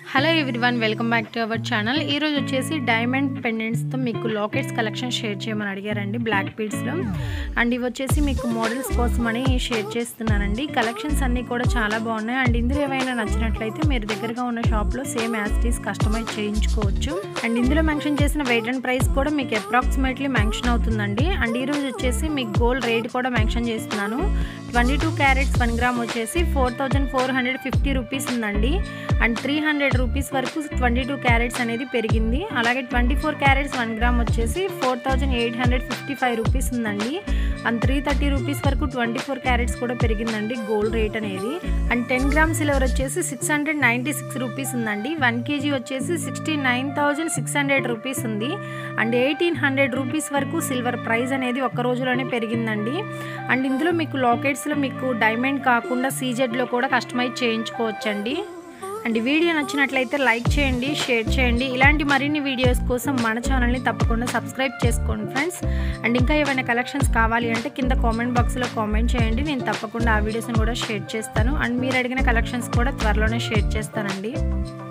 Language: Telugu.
hello everyone welcome back to our channel ఈరోజు వచ్చేసి డైమండ్ పెండెంట్స్తో మీకు లాకెట్స్ కలెక్షన్ షేర్ చేయమని అడిగారండి బ్లాక్ బీడ్స్లో అండ్ ఇవి వచ్చేసి మీకు మోడల్స్ కోసమని షేర్ చేస్తున్నానండి కలెక్షన్స్ అన్నీ కూడా చాలా బాగున్నాయి అండ్ ఇందులో ఏమైనా నచ్చినట్లయితే మీరు దగ్గరగా ఉన్న షాప్లో సేమ్ యాస్టీస్ కస్టమైజ్ చేయించుకోవచ్చు అండ్ ఇందులో మెన్షన్ చేసిన వెయిట్ అండ్ ప్రైస్ కూడా మీకు అప్రాక్సిమేట్లీ మెన్షన్ అవుతుందండి అండ్ ఈరోజు వచ్చేసి మీకు గోల్డ్ రేట్ కూడా మెన్షన్ చేస్తున్నాను twenty two carats one gram వచ్చేసి four thousand four hundred fifty rupees ఉందండి అండ్ త్రీ హండ్రెడ్ రూపీస్ వరకు ట్వంటీ టూ క్యారెట్స్ అనేది పెరిగింది అలాగే twenty four carats one gram వచ్చేసి four thousand eight hundred fifty five rupees ఉందండి అండ్ త్రీ థర్టీ రూపీస్ వరకు ట్వంటీ ఫోర్ క్యారెట్స్ కూడా పెరిగిందండి గోల్డ్ రేట్ అనేది అండ్ టెన్ గ్రామ్ సిల్వర్ వచ్చేసి six hundred ninety six rupees ఉందండి వన్ కేజీ వచ్చేసి sixty nine thousand six hundred rupees ఉంది అండ్ ఎయిటీన్ హండ్రెడ్ రూపీస్ వరకు సిల్వర్ ప్రైస్ అనేది ఒక్క రోజులోనే పెరిగిందండి అండ్ ఇందులో మీకు లాకెట్స్లో మీకు డైమండ్ కాకుండా సీజెడ్లో కూడా కస్టమైజ్ చేయించుకోవచ్చండి అండ్ ఈ వీడియో నచ్చినట్లయితే లైక్ చేయండి షేర్ చేయండి ఇలాంటి మరిన్ని వీడియోస్ కోసం మన ఛానల్ని తప్పకుండా సబ్స్క్రైబ్ చేసుకోండి ఫ్రెండ్స్ అండ్ ఇంకా ఏమైనా కలెక్షన్స్ కావాలి అంటే కింద కామెంట్ బాక్స్లో కామెంట్ చేయండి నేను తప్పకుండా ఆ వీడియోస్ని కూడా షేర్ చేస్తాను అండ్ మీరు అడిగిన కలెక్షన్స్ కూడా త్వరలోనే షేర్ చేస్తానండి